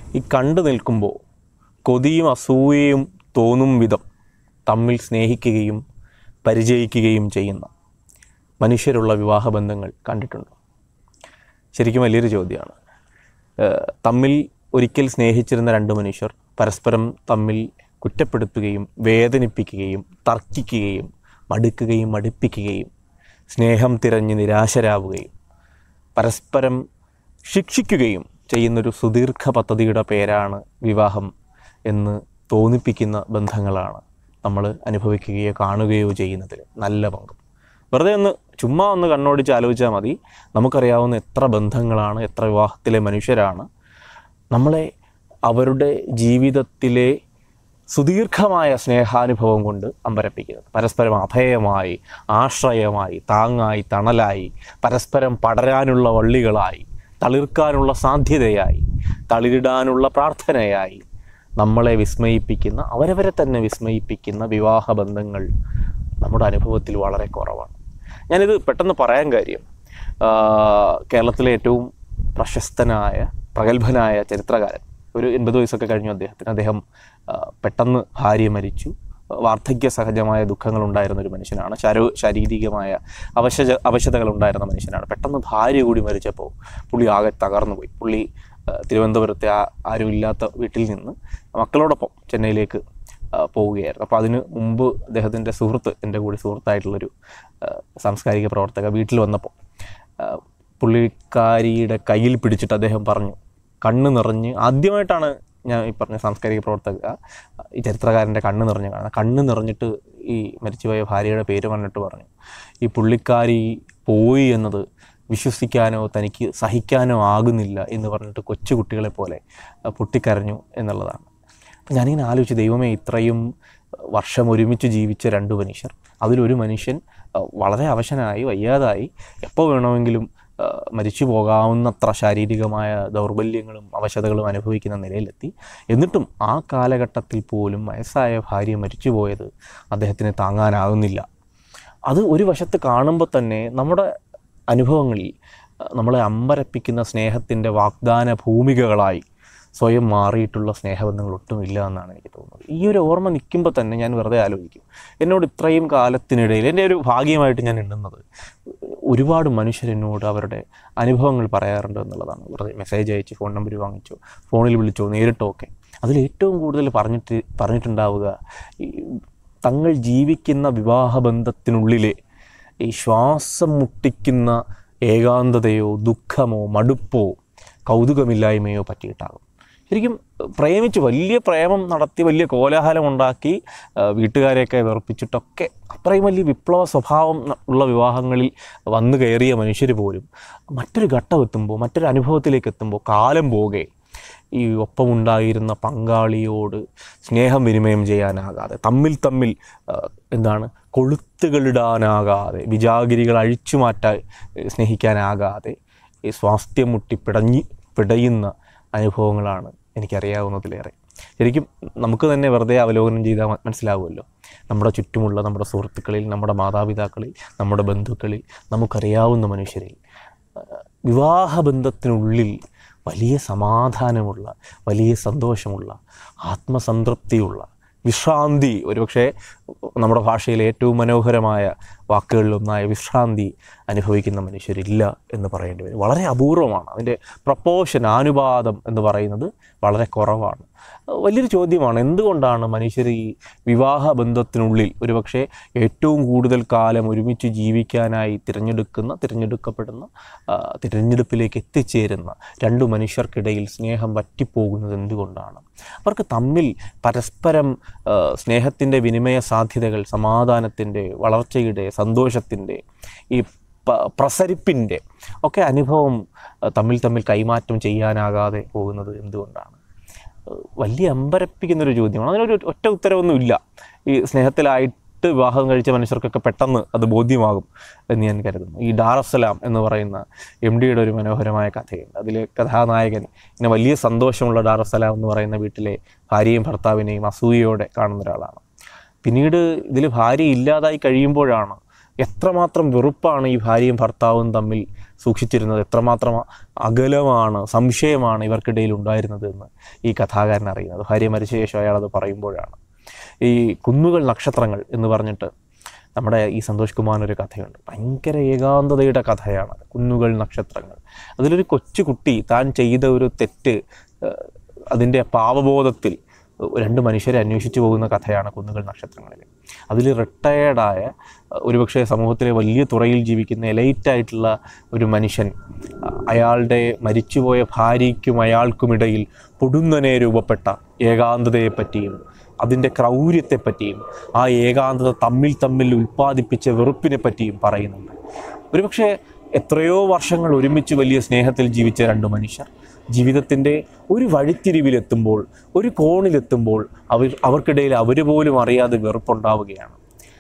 ഈ കണ്ടു നിൽക്കുമ്പോൾ കൊതിയും അസൂയയും തോന്നും വിധം തമ്മിൽ സ്നേഹിക്കുകയും പരിചയിക്കുകയും ചെയ്യുന്ന മനുഷ്യരുള്ള വിവാഹബന്ധങ്ങൾ കണ്ടിട്ടുണ്ടോ ശരിക്കും വലിയൊരു ചോദ്യമാണ് ഏഹ് തമ്മിൽ ഒരിക്കൽ സ്നേഹിച്ചിരുന്ന രണ്ട് മനുഷ്യർ പരസ്പരം തമ്മിൽ കുറ്റപ്പെടുത്തുകയും വേദനിപ്പിക്കുകയും തർക്കിക്കുകയും മടുക്കുകയും മടുപ്പിക്കുകയും സ്നേഹം തിരഞ്ഞ് നിരാശരാവുകയും പരസ്പരം ശിക്ഷിക്കുകയും ചെയ്യുന്നൊരു സുദീർഘ പദ്ധതിയുടെ പേരാണ് വിവാഹം എന്ന് തോന്നിപ്പിക്കുന്ന ബന്ധങ്ങളാണ് നമ്മൾ അനുഭവിക്കുകയോ കാണുകയോ ചെയ്യുന്നതിൽ നല്ല പങ്കും വെറുതെ ഒന്ന് ചുമ്മാ ഒന്ന് കണ്ണോടിച്ച് ആലോചിച്ചാൽ മതി നമുക്കറിയാവുന്ന എത്ര ബന്ധങ്ങളാണ് എത്ര വിവാഹത്തിലെ മനുഷ്യരാണ് നമ്മളെ അവരുടെ ജീവിതത്തിലെ സുദീർഘമായ സ്നേഹാനുഭവം കൊണ്ട് അമ്പരപ്പിക്കുന്നത് പരസ്പരം അഭയമായി ആശ്രയമായി താങ്ങായി തണലായി പരസ്പരം പടരാനുള്ള വള്ളികളായി തളിർക്കാനുള്ള സാധ്യതയായി തളിരിടാനുള്ള പ്രാർത്ഥനയായി നമ്മളെ വിസ്മയിപ്പിക്കുന്ന അവരവരെ തന്നെ വിസ്മയിപ്പിക്കുന്ന വിവാഹ ബന്ധങ്ങൾ നമ്മുടെ അനുഭവത്തിൽ വളരെ കുറവാണ് ഞാനിത് പെട്ടെന്ന് പറയാൻ കാര്യം ആ, കേരളത്തിലെ ഏറ്റവും പ്രശസ്തനായ പ്രഗത്ഭനായ ചരിത്രകാരൻ ഒരു എൺപത് വയസ്സൊക്കെ കഴിഞ്ഞു അദ്ദേഹത്തിന് അദ്ദേഹം ആ, പെട്ടെന്ന് ഭാര്യ മരിച്ചു വാർദ്ധക്യ സഹജമായ ദുഃഖങ്ങൾ ഉണ്ടായിരുന്ന ഒരു മനുഷ്യനാണ് ശാരോ ശാരീരികമായ അവശത അവശതകൾ ഉണ്ടായിരുന്ന മനുഷ്യനാണ് പെട്ടെന്ന് ഭാര്യ കൂടി മരിച്ചപ്പോൾ പുള്ളി ആകെ തകർന്നു പോയി പുള്ളി ആ, തിരുവനന്തപുരത്തെ ആ ആരുമില്ലാത്ത വീട്ടിൽ നിന്ന് മക്കളോടൊപ്പം ചെന്നൈയിലേക്ക് ആ, പോവുകയായിരുന്നു അപ്പോൾ അതിന് മുമ്പ് അദ്ദേഹത്തിൻ്റെ സുഹൃത്ത് എൻ്റെ കൂടി സുഹൃത്തായിട്ടുള്ളൊരു ആ, സാംസ്കാരിക പ്രവർത്തക വീട്ടിൽ വന്നപ്പോൾ ആ, പുള്ളിക്കാരിയുടെ കയ്യിൽ പിടിച്ചിട്ട് അദ്ദേഹം പറഞ്ഞു കണ്ണ് നിറഞ്ഞ് ആദ്യമായിട്ടാണ് ഞാൻ ഈ പറഞ്ഞ സാംസ്കാരിക പ്രവർത്തക ഈ ചരിത്രകാരൻ്റെ കണ്ണ് നിറഞ്ഞ് കാണുന്നത് കണ്ണ് നിറഞ്ഞിട്ട് ഈ മരിച്ചുപോയ ഭാര്യയുടെ പേര് പറഞ്ഞിട്ട് പറഞ്ഞു ഈ പുള്ളിക്കാരി പോയി എന്നത് വിശ്വസിക്കാനോ തനിക്ക് സഹിക്കാനോ ആകുന്നില്ല എന്ന് പറഞ്ഞിട്ട് കൊച്ചു കുട്ടികളെ പോലെ ആ, പൊട്ടിക്കരഞ്ഞു എന്നുള്ളതാണ് അപ്പം ഞാനിങ്ങനെ ആലോചിച്ചു ദൈവമേ ഇത്രയും വർഷം ഒരുമിച്ച് ജീവിച്ച രണ്ട് മനുഷ്യർ അതിലൊരു മനുഷ്യൻ അഹ്, വളരെ അവശനായി വയ്യാതായി എപ്പോൾ വേണമെങ്കിലും അഹ്, മരിച്ചു പോകാവുന്നത്ര ശാരീരികമായ ദൗർബല്യങ്ങളും അവശതകളും അനുഭവിക്കുന്ന നിലയിലെത്തി എന്നിട്ടും ആ കാലഘട്ടത്തിൽ പോലും വയസ്സായ ഭാര്യ മരിച്ചുപോയത് അദ്ദേഹത്തിന് താങ്ങാനാകുന്നില്ല അത് ഒരു വശത്ത് കാണുമ്പോൾ തന്നെ നമ്മുടെ അനുഭവങ്ങളിൽ അഹ്, നമ്മളെ അമ്പരപ്പിക്കുന്ന സ്നേഹത്തിൻ്റെ വാഗ്ദാന ഭൂമികകളായി സ്വയം മാറിയിട്ടുള്ള സ്നേഹബന്ധങ്ങൾ ഒട്ടുമില്ല എന്നാണ് എനിക്ക് തോന്നുന്നത് ഈ ഒരു ഓർമ്മ നിൽക്കുമ്പോൾ തന്നെ ഞാൻ വെറുതെ ആലോചിക്കും എന്നോട് ഇത്രയും കാലത്തിനിടയിൽ എൻ്റെ ഒരു ഭാഗ്യമായിട്ട് ഞാൻ എണ്ണുന്നത് ഒരുപാട് മനുഷ്യരെന്നോട് അവരുടെ അനുഭവങ്ങൾ പറയാറുണ്ട് എന്നുള്ളതാണ് വെറുതെ മെസ്സേജ് അയച്ച് ഫോൺ നമ്പർ വാങ്ങിച്ചോ ഫോണിൽ വിളിച്ചോ നേരിട്ടോ ഒക്കെ അതിൽ ഏറ്റവും കൂടുതൽ പറഞ്ഞിട്ട് പറഞ്ഞിട്ടുണ്ടാവുക ഈ തങ്ങൾ ജീവിക്കുന്ന വിവാഹബന്ധത്തിനുള്ളിലെ ഈ ശ്വാസം മുട്ടിക്കുന്ന ഏകാന്തതയോ ദുഃഖമോ മടുപ്പോ കൗതുകമില്ലായ്മയോ പറ്റിയിട്ടാകും ശരിക്കും പ്രേമിച്ച് വലിയ പ്രേമം നടത്തി വലിയ കോലാഹലം ഉണ്ടാക്കി ആ, വീട്ടുകാരെയൊക്കെ വെറുപ്പിച്ചിട്ടൊക്കെ അത്രയും വലിയ വിപ്ലവ സ്വഭാവം ന- ഉള്ള വിവാഹങ്ങളിൽ വന്നു കയറിയ മനുഷ്യർ പോലും മറ്റൊരു ഘട്ടം എത്തുമ്പോൾ മറ്റൊരു അനുഭവത്തിലേക്ക് എത്തുമ്പോൾ കാലം പോകെ ഈ ഒപ്പമുണ്ടായിരുന്ന പങ്കാളിയോട് സ്നേഹം വിനിമയം ചെയ്യാനാകാതെ തമ്മിൽ തമ്മിൽ ആ, എന്താണ് കൊളുത്തുകളിടാനാകാതെ വിജാഗിരികൾ അഴിച്ചു മാറ്റാൻ ഏ, സ്നേഹിക്കാനാകാതെ ഈ സ്വാസ്ഥ്യം മുട്ടി പിടഞ്ഞി പിടയുന്ന അനുഭവങ്ങളാണ് എനിക്കറിയാവുന്നതിലേറെ ശരിക്കും നമുക്ക് തന്നെ വെറുതെ അവലോകനം ചെയ്താൽ മ- മനസ്സിലാവുമല്ലോ നമ്മുടെ ചുറ്റുമുള്ള നമ്മുടെ സുഹൃത്തുക്കളിൽ നമ്മുടെ മാതാപിതാക്കളിൽ നമ്മുടെ ബന്ധുക്കളിൽ നമുക്കറിയാവുന്ന മനുഷ്യരിൽ ആ, വിവാഹബന്ധത്തിനുള്ളിൽ വലിയ സമാധാനമുള്ള വലിയ സന്തോഷമുള്ള ആത്മസംതൃപ്തിയുള്ള വിശ്രാന്തി ഒരുപക്ഷെ നമ്മുടെ ഭാഷയിലെ ഏറ്റവും മനോഹരമായ വാക്കുകളിലൊന്നായ വിശ്രാന്തി അനുഭവിക്കുന്ന മനുഷ്യരില്ല എന്ന് പറയേണ്ടി വരും വളരെ അപൂർവമാണ് അതിൻ്റെ പ്രപ്പോഷൻ ആനുപാതം എന്ന് പറയുന്നത് വളരെ കുറവാണ് വലിയൊരു ചോദ്യമാണ് എന്തുകൊണ്ടാണ് മനുഷ്യർ ഈ വിവാഹ ബന്ധത്തിനുള്ളിൽ ഒരുപക്ഷെ ഏറ്റവും കൂടുതൽ കാലം ഒരുമിച്ച് ജീവിക്കാനായി തിരഞ്ഞെടുക്കുന്ന തിരഞ്ഞെടുക്കപ്പെടുന്ന ആ, തിരഞ്ഞെടുപ്പിലേക്ക് എത്തിച്ചേരുന്ന രണ്ടു മനുഷ്യർക്കിടയിൽ സ്നേഹം വറ്റിപ്പോകുന്നത് എന്തുകൊണ്ടാണ് അവർക്ക് തമ്മിൽ പരസ്പരം സ്നേഹത്തിൻ്റെ വിനിമയ സാധ്യതകൾ സമാധാനത്തിൻ്റെ വളർച്ചയുടെ സന്തോഷത്തിൻ്റെ ഈ പ- പ്രസരിപ്പിൻ്റെ ഒക്കെ അനുഭവം ആ, തമ്മിൽ തമ്മിൽ കൈമാറ്റം ചെയ്യാനാകാതെ പോകുന്നത് എന്തുകൊണ്ടാണ് ഏഹ് വലിയ അമ്പരപ്പിക്കുന്നൊരു ചോദ്യമാണ് അതിനൊരു ഒറ്റ ഉത്തരവൊന്നുമില്ല ഈ സ്നേഹത്തിലായിട്ട് വിവാഹം കഴിച്ച മനുഷ്യർക്കൊക്കെ പെട്ടെന്ന് അത് ബോധ്യമാകും എന്ന് ഞാൻ കരുതുന്നു ഈ ഡാറസലാം എന്ന് പറയുന്ന എം ഡിയുടെ ഒരു മനോഹരമായ കഥയുണ്ട് അതിലെ കഥാനായകൻ ഇങ്ങനെ വലിയ സന്തോഷമുള്ള ഡാറസലാം എന്ന് പറയുന്ന വീട്ടിലെ ഭാര്യയും ഭർത്താവിനെയും അസൂയയോടെ കാണുന്ന ഒരാളാണ് പിന്നീട് ഇതിൽ ഭാര്യ ഇല്ലാതായി കഴിയുമ്പോഴാണ് എത്രമാത്രം വെറുപ്പാണ് ഈ ഭാര്യയും ഭർത്താവും തമ്മിൽ സൂക്ഷിച്ചിരുന്നത് എത്രമാത്രം അകലമാണ് സംശയമാണ് ഇവർക്കിടയിൽ ഉണ്ടായിരുന്നത് എന്ന് ഈ കഥാകാരൻ അറിയുന്നത് ഭാര്യ മരിച്ച ശേഷം അയാളത് പറയുമ്പോഴാണ് ഈ കുന്നുകൾ നക്ഷത്രങ്ങൾ എന്ന് പറഞ്ഞിട്ട് നമ്മുടെ ഈ സന്തോഷ് കുമാറിനൊരു കഥയുണ്ട് ഭയങ്കര ഏകാന്തതയുടെ കഥയാണ് കുന്നുകൾ നക്ഷത്രങ്ങൾ അതിലൊരു കൊച്ചു കുട്ടി താൻ ചെയ്ത ഒരു തെറ്റ് ഏഹ്, അതിൻ്റെ പാവബോധത്തിൽ രണ്ട് മനുഷ്യരെ അന്വേഷിച്ചു പോകുന്ന കഥയാണ് കുന്നുകൾ നക്ഷത്രങ്ങളിൽ അതിൽ റിട്ടയേർഡായ ഒരുപക്ഷെ സമൂഹത്തിലെ വലിയ തുറയിൽ ജീവിക്കുന്ന എലൈറ്റ് ആയിട്ടുള്ള ഒരു മനുഷ്യൻ അ- അയാളുടെ മരിച്ചുപോയ ഭാര്യയ്ക്കും അയാൾക്കുമിടയിൽ പൊടുന്നനെ രൂപപ്പെട്ട ഏകാന്തതയെപ്പറ്റിയും അതിൻ്റെ ക്രൗര്യത്തെപ്പറ്റിയും ആ ഏകാന്തത തമ്മിൽ തമ്മിൽ ഉൽപ്പാദിപ്പിച്ച വെറുപ്പിനെ പറ്റിയും പറയുന്നുണ്ട് ഒരുപക്ഷെ എത്രയോ വർഷങ്ങൾ ഒരുമിച്ച് വലിയ സ്നേഹത്തിൽ ജീവിച്ച രണ്ട് മനുഷ്യർ ജീവിതത്തിൻ്റെ ഒരു വഴിത്തിരിവിലെത്തുമ്പോൾ ഒരു കോണിലെത്തുമ്പോൾ അവർ അവർക്കിടയിൽ അവർ പോലും അറിയാതെ വെറുപ്പുണ്ടാവുകയാണ്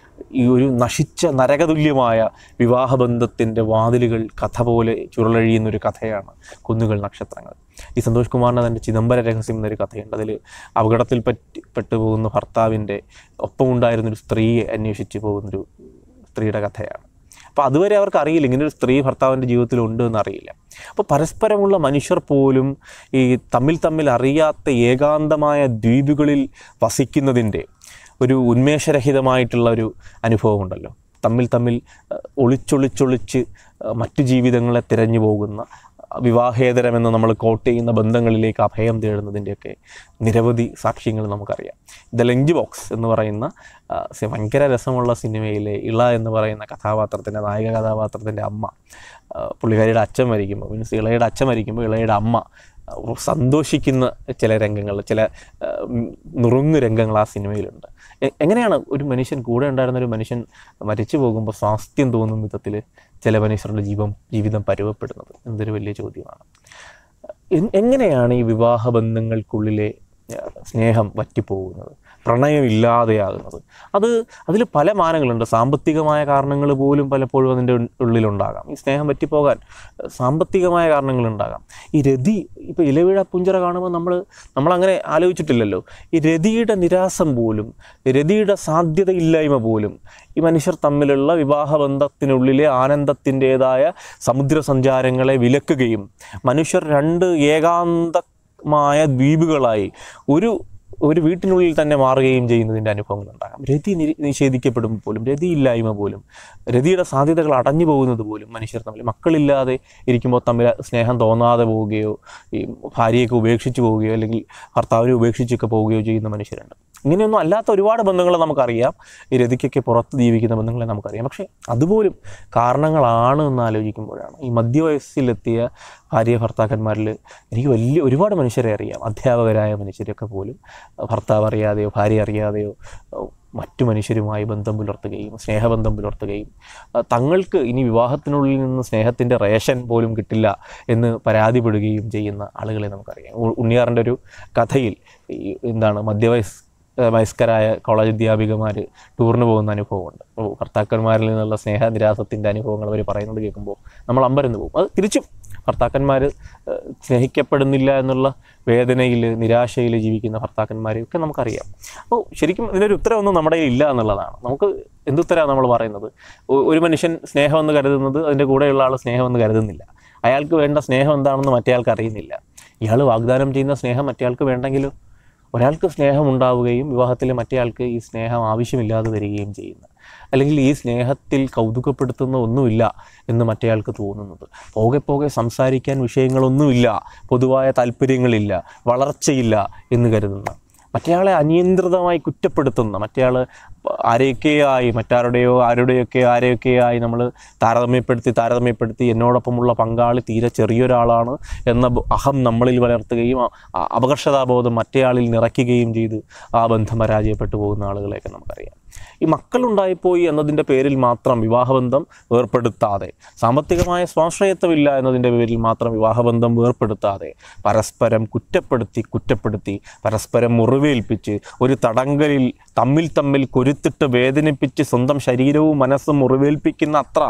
ഈ ഒരു നശിച്ച നരകതുല്യമായ വിവാഹബന്ധത്തിൻ്റെ വാതിലുകൾ കഥ പോലെ ചുരുളഴിയുന്ന ഒരു കഥയാണ് കുന്നുകൾ നക്ഷത്രങ്ങൾ ഈ സന്തോഷ് കുമാറിൻ്റെ തൻ്റെ ചിദംബര രഹസ്യം എന്നൊരു കഥയുണ്ട് അതിൽ അപകടത്തിൽ പറ്റി പെട്ടുപോകുന്ന ഭർത്താവിൻ്റെ ഒപ്പമുണ്ടായിരുന്നൊരു സ്ത്രീയെ അന്വേഷിച്ച് പോകുന്നൊരു സ്ത്രീയുടെ കഥയാണ് അപ്പോൾ അതുവരെ അവർക്ക് അറിയില്ല ഇങ്ങനെ ഒരു സ്ത്രീ ഭർത്താവിൻ്റെ ജീവിതത്തിൽ ഉണ്ട് എന്ന് അറിയില്ല അപ്പോൾ പരസ്പരമുള്ള മനുഷ്യർ പോലും ഈ തമ്മിൽ തമ്മിൽ അറിയാത്ത ഏകാന്തമായ ദ്വീപുകളിൽ വസിക്കുന്നതിൻ്റെ ഒരു ഉന്മേഷരഹിതമായിട്ടുള്ള ഒരു അനുഭവമുണ്ടല്ലോ തമ്മിൽ തമ്മിൽ അഹ്, ഒളിച്ചൊളിച്ചൊളിച്ച് അഹ്, മറ്റു ജീവിതങ്ങളെ തിരഞ്ഞു പോകുന്ന വിവാഹേതരമെന്ന് നമ്മൾ കോട്ട് ചെയ്യുന്ന ബന്ധങ്ങളിലേക്ക് അഭയം തേടുന്നതിൻ്റെയൊക്കെ നിരവധി സാക്ഷ്യങ്ങൾ നമുക്കറിയാം ദ ലഞ്ച് ബോക്സ് എന്ന് പറയുന്ന ആ, സി- ഭയങ്കര രസമുള്ള സിനിമയിലെ ഇള എന്ന് പറയുന്ന കഥാപാത്രത്തിൻ്റെ നായിക കഥാപാത്രത്തിൻ്റെ അമ്മ ആ, പുള്ളിക്കാരിയുടെ അച്ഛൻ മരിക്കുമ്പോൾ മീൻസ് ഇളയുടെ അച്ഛൻ മരിക്കുമ്പോൾ ഇളയുടെ അമ്മ ആ, സന്തോഷിക്കുന്ന ചില രംഗങ്ങൾ ചില ആ, ഉം, നുറുങ്ങ് രംഗങ്ങൾ ആ സിനിമയിലുണ്ട് എ- എങ്ങനെയാണ് ഒരു മനുഷ്യൻ കൂടെ ഉണ്ടായിരുന്ന ഒരു മനുഷ്യൻ മരിച്ചു പോകുമ്പോൾ സ്വാസ്ഥ്യം തോന്നുന്ന വിധത്തിൽ ചില മനുഷ്യരുടെ ജീവം ജീവിതം പരുവപ്പെടുന്നത് എന്തൊരു വലിയ ചോദ്യമാണ് എ- എങ്ങനെയാണ് ഈ വിവാഹ ബന്ധങ്ങൾക്കുള്ളിലെ ആ, സ്നേഹം വറ്റിപ്പോകുന്നത് പ്രണയം ഇല്ലാതെയാകുന്നത് അത് അതിൽ പല മാനങ്ങളുണ്ട് സാമ്പത്തികമായ കാരണങ്ങൾ പോലും പലപ്പോഴും അതിൻ്റെ ഉൾ- ഉള്ളിലുണ്ടാകാം ഈ സ്നേഹം വറ്റിപ്പോകാൻ ആ, സാമ്പത്തികമായ കാരണങ്ങളുണ്ടാകാം ഈ രതി ഇപ്പോൾ ഇലവീഴ പുഞ്ചറ കാണുമ്പോൾ നമ്മൾ നമ്മളങ്ങനെ ആലോചിച്ചിട്ടില്ലല്ലോ ഈ രതിയുടെ നിരാസം പോലും രതിയുടെ സാധ്യതയില്ലായ്മ പോലും ഈ മനുഷ്യർ തമ്മിലുള്ള വിവാഹബന്ധത്തിനുള്ളിലെ ആനന്ദത്തിൻ്റെതായ സമുദ്ര സഞ്ചാരങ്ങളെ വിലക്കുകയും മനുഷ്യർ രണ്ട് ഏകാന്തമായ ദ്വീപുകളായി ഒരു ഒരു വീട്ടിനുള്ളിൽ തന്നെ മാറുകയും ചെയ്യുന്നതിൻ്റെ അനുഭവങ്ങൾ ഉണ്ടാകാം രതി നിരി നിഷേധിക്കപ്പെടുമ്പോൾ പോലും രതിയില്ലായ്മ പോലും രതിയുടെ സാധ്യതകൾ അടഞ്ഞു പോകുന്നത് പോലും മനുഷ്യർ തമ്മിൽ മക്കളില്ലാതെ ഇരിക്കുമ്പോൾ തമ്മിൽ സ്നേഹം തോന്നാതെ പോവുകയോ ഈ ഭാര്യയൊക്കെ ഉപേക്ഷിച്ച് പോവുകയോ അല്ലെങ്കിൽ ഭർത്താവിനെ ഉപേക്ഷിച്ചൊക്കെ പോവുകയോ ചെയ്യുന്ന മനുഷ്യരുണ്ട് ഇങ്ങനെയൊന്നും അല്ലാത്ത ഒരുപാട് ബന്ധങ്ങൾ നമുക്കറിയാം ഈ രതിക്കൊക്കെ പുറത്ത് ജീവിക്കുന്ന ബന്ധങ്ങളെ നമുക്കറിയാം പക്ഷേ അതുപോലും കാരണങ്ങളാണ് എന്ന് ആലോചിക്കുമ്പോഴാണ് ഈ മധ്യവയസ്സിലെത്തിയ ഭാര്യ ഭർത്താക്കന്മാരിൽ എനിക്ക് വലിയ ഒരുപാട് മനുഷ്യരെ അറിയാം അധ്യാപകരായ മനുഷ്യരൊക്കെ പോലും ഭർത്താവ് അറിയാതെയോ ഭാര്യ അറിയാതെയോ അഹ് മറ്റു മനുഷ്യരുമായി ബന്ധം പുലർത്തുകയും സ്നേഹബന്ധം പുലർത്തുകയും അഹ് തങ്ങൾക്ക് ഇനി വിവാഹത്തിനുള്ളിൽ നിന്ന് സ്നേഹത്തിൻ്റെ റേഷൻ പോലും കിട്ടില്ല എന്ന് പരാതിപ്പെടുകയും ചെയ്യുന്ന ആളുകളെ നമുക്കറിയാം ഉ- ഉണ്ണിയാറിൻ്റെ ഒരു കഥയിൽ ഈ എന്താണ് മധ്യവയസ് ഏഹ് വയസ്കരായ കോളേജ് അധ്യാപികമാർ ടൂറിന് പോകുന്ന അനുഭവമുണ്ട് അപ്പോൾ ഭർത്താക്കന്മാരിൽ നിന്നുള്ള സ്നേഹനിരാസത്തിൻ്റെ അനുഭവങ്ങൾ അവർ പറയുന്നത് കേൾക്കുമ്പോൾ നമ്മൾ അമ്പരന്ന് പോകും അത് തിരിച്ചും ഭർത്താക്കന്മാർ സ്നേഹിക്കപ്പെടുന്നില്ല എന്നുള്ള വേദനയിൽ നിരാശയിൽ ജീവിക്കുന്ന ഭർത്താക്കന്മാരെ ഒക്കെ നമുക്കറിയാം അപ്പോൾ ശരിക്കും ഇതിനൊരു ഉത്തരവൊന്നും നമ്മുടെ കയ്യിൽ ഇല്ല എന്നുള്ളതാണ് നമുക്ക് എന്തുത്തരമാണ് നമ്മൾ പറയുന്നത് ഒ- ഒരു മനുഷ്യൻ സ്നേഹമെന്ന് കരുതുന്നത് അതിൻ്റെ കൂടെയുള്ള ആൾ സ്നേഹമെന്ന് കരുതുന്നില്ല അയാൾക്ക് വേണ്ട സ്നേഹം എന്താണെന്ന് മറ്റേയാൾക്ക് അറിയുന്നില്ല ഇയാൾ വാഗ്ദാനം ചെയ്യുന്ന സ്നേഹം മറ്റേയാൾക്ക് വേണ്ടെങ്കിലും ഒരാൾക്ക് സ്നേഹം ഉണ്ടാവുകയും വിവാഹത്തിൽ മറ്റേയാൾക്ക് ഈ സ്നേഹം ആവശ്യമില്ലാതെ വരികയും ചെയ്യുന്ന അല്ലെങ്കിൽ ഈ സ്നേഹത്തിൽ കൗതുകപ്പെടുത്തുന്ന ഒന്നുമില്ല എന്ന് മറ്റേയാൾക്ക് തോന്നുന്നത് പോകെ പോകെ സംസാരിക്കാൻ വിഷയങ്ങളൊന്നുമില്ല പൊതുവായ താല്പര്യങ്ങളില്ല വളർച്ചയില്ല എന്ന് കരുതുന്ന മറ്റേയാളെ അനിയന്ത്രിതമായി കുറ്റപ്പെടുത്തുന്ന മറ്റേയാൾ ആരെയൊക്കെയായി മറ്റാരുടെയോ ആരുടെയൊക്കെ ആരെയൊക്കെയായി നമ്മൾ താരതമ്യപ്പെടുത്തി താരതമ്യപ്പെടുത്തി എന്നോടൊപ്പമുള്ള പങ്കാളി തീരെ ചെറിയൊരാളാണ് എന്ന ബ- അഹം നമ്മളിൽ വളർത്തുകയും അ- അ- അപകർഷതാബോധം മറ്റേയാളിൽ നിറയ്ക്കുകയും ചെയ്ത് ആ ബന്ധം പരാജയപ്പെട്ടു പോകുന്ന ആളുകളെയൊക്കെ നമുക്കറിയാം ഈ മക്കളുണ്ടായിപ്പോയി എന്നതിൻ്റെ പേരിൽ മാത്രം വിവാഹബന്ധം വേർപ്പെടുത്താതെ സാമ്പത്തികമായ സ്വാശ്രയത്വമില്ല എന്നതിൻ്റെ പേരിൽ മാത്രം വിവാഹബന്ധം വേർപ്പെടുത്താതെ പരസ്പരം കുറ്റപ്പെടുത്തി കുറ്റപ്പെടുത്തി പരസ്പരം മുറിവേൽപ്പിച്ച് ഒരു തടങ്കലിൽ തമ്മിൽ തമ്മിൽ കൊരുത്തിട്ട് വേദനിപ്പിച്ച് സ്വന്തം ശരീരവും മനസ്സും മുറിവേൽപ്പിക്കുന്ന അത്ര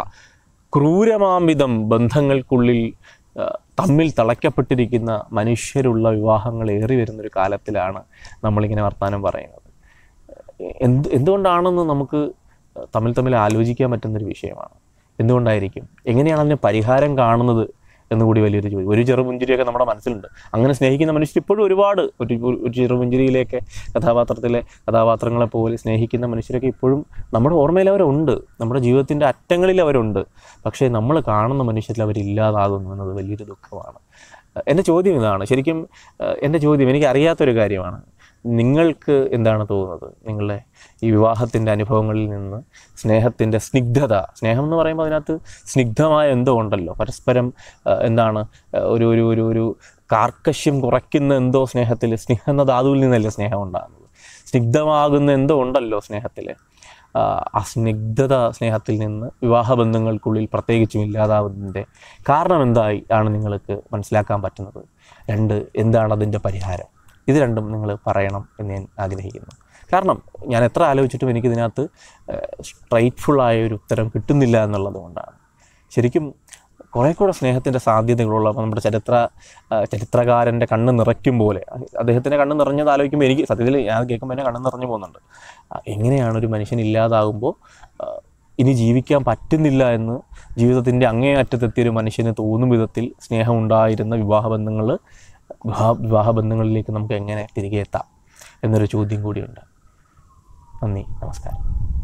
ക്രൂരമാംവിധം ബന്ധങ്ങൾക്കുള്ളിൽ ആ, തമ്മിൽ തളയ്ക്കപ്പെട്ടിരിക്കുന്ന മനുഷ്യരുള്ള വിവാഹങ്ങൾ ഏറി വരുന്നൊരു കാലത്തിലാണ് നമ്മളിങ്ങനെ വർത്തമാനം പറയുന്നത് എന്ത് എന്തുകൊണ്ടാണെന്ന് നമുക്ക് തമ്മിൽ തമ്മിൽ ആലോചിക്കാൻ പറ്റുന്നൊരു വിഷയമാണ് എന്തുകൊണ്ടായിരിക്കും എങ്ങനെയാണ് അതിന് പരിഹാരം കാണുന്നത് എന്നുകൂടി വലിയൊരു ചോദ്യം ഒരു ചെറുപുഞ്ചിരിയൊക്കെ നമ്മുടെ മനസ്സിലുണ്ട് അങ്ങനെ സ്നേഹിക്കുന്ന മനുഷ്യർ ഇപ്പോഴും ഒരുപാട് ഒരു ഒരു ചെറുപുഞ്ചിരിയിലേക്ക് കഥാപാത്രത്തിലെ കഥാപാത്രങ്ങളെ പോലെ സ്നേഹിക്കുന്ന മനുഷ്യരൊക്കെ ഇപ്പോഴും നമ്മുടെ ഓർമ്മയിൽ അവരുണ്ട് നമ്മുടെ ജീവിതത്തിൻ്റെ അറ്റങ്ങളിൽ അവരുണ്ട് പക്ഷേ നമ്മൾ കാണുന്ന മനുഷ്യരിൽ അവരില്ലാതാകുന്നു എന്നത് വലിയൊരു ദുഃഖമാണ് എൻ്റെ ചോദ്യം ഇതാണ് ശരിക്കും ഏഹ്, എൻ്റെ ചോദ്യം എനിക്ക് അറിയാത്തൊരു കാര്യമാണ് നിങ്ങൾക്ക് എന്താണ് തോന്നുന്നത് നിങ്ങളുടെ ഈ വിവാഹത്തിൻ്റെ അനുഭവങ്ങളിൽ നിന്ന് സ്നേഹത്തിൻ്റെ സ്നിഗ്ധത സ്നേഹം എന്ന് പറയുമ്പോൾ അതിനകത്ത് സ്നിഗ്ധമായ എന്തോ ഉണ്ടല്ലോ പരസ്പരം ഏഹ്, എന്താണ് ഏഹ്, ഒരു ഒരു ഒരു ഒരു കാർക്കശ്യം കുറയ്ക്കുന്ന എന്തോ സ്നേഹത്തിൽ സ്നേഹം എന്ന ധാതുവിൽ നിന്നല്ലേ സ്നേഹം ഉണ്ടാകുന്നത് സ്നിഗ്ധമാകുന്ന എന്തോ ഉണ്ടല്ലോ സ്നേഹത്തിൽ ആ സ്നിഗ്ധത സ്നേഹത്തിൽ നിന്ന് വിവാഹബന്ധങ്ങൾക്കുള്ളിൽ പ്രത്യേകിച്ചും ഇല്ലാതാവുന്നതിൻ്റെ കാരണം എന്തായി ആണ് നിങ്ങൾക്ക് മനസ്സിലാക്കാൻ പറ്റുന്നത് രണ്ട് എന്താണ് അതിൻ്റെ പരിഹാരം ഇത് രണ്ടും നിങ്ങൾ പറയണം എന്ന് ഞാൻ ആഗ്രഹിക്കുന്നു കാരണം ഞാൻ എത്ര ആലോചിച്ചിട്ടും എനിക്കിതിനകത്ത് സ്ട്രൈറ്റ്ഫുള്ളായ ഒരു ഉത്തരം കിട്ടുന്നില്ല എന്നുള്ളത് കൊണ്ടാണ് ശരിക്കും കുറേ കൂടെ സ്നേഹത്തിൻ്റെ സാധ്യതകളുള്ള നമ്മുടെ ചരിത്ര ആ, ചരിത്രകാരൻ്റെ കണ്ണ് നിറയ്ക്കും പോലെ അദ്ദേഹത്തിൻ്റെ കണ്ണ് നിറഞ്ഞത് ആലോചിക്കുമ്പോൾ എനിക്ക് സത്യത്തിൽ ഞാൻ കേൾക്കുമ്പോൾ എന്നെ കണ്ണ് നിറഞ്ഞു പോകുന്നുണ്ട് ആ, എങ്ങനെയാണ് ഒരു മനുഷ്യൻ ഇല്ലാതാകുമ്പോൾ ആ, ഇനി ജീവിക്കാൻ പറ്റുന്നില്ല എന്ന് ജീവിതത്തിൻ്റെ അങ്ങേയറ്റത്തെത്തിയ ഒരു മനുഷ്യന് തോന്നും വിധത്തിൽ സ്നേഹം ഉണ്ടായിരുന്ന വിവാഹബന്ധങ്ങൾ വിവാഹ വിവാഹബന്ധങ്ങളിലേക്ക് നമുക്ക് എങ്ങനെ തിരികെ എത്താം എന്നൊരു ചോദ്യം കൂടിയുണ്ട് നന്ദി നമസ്കാരം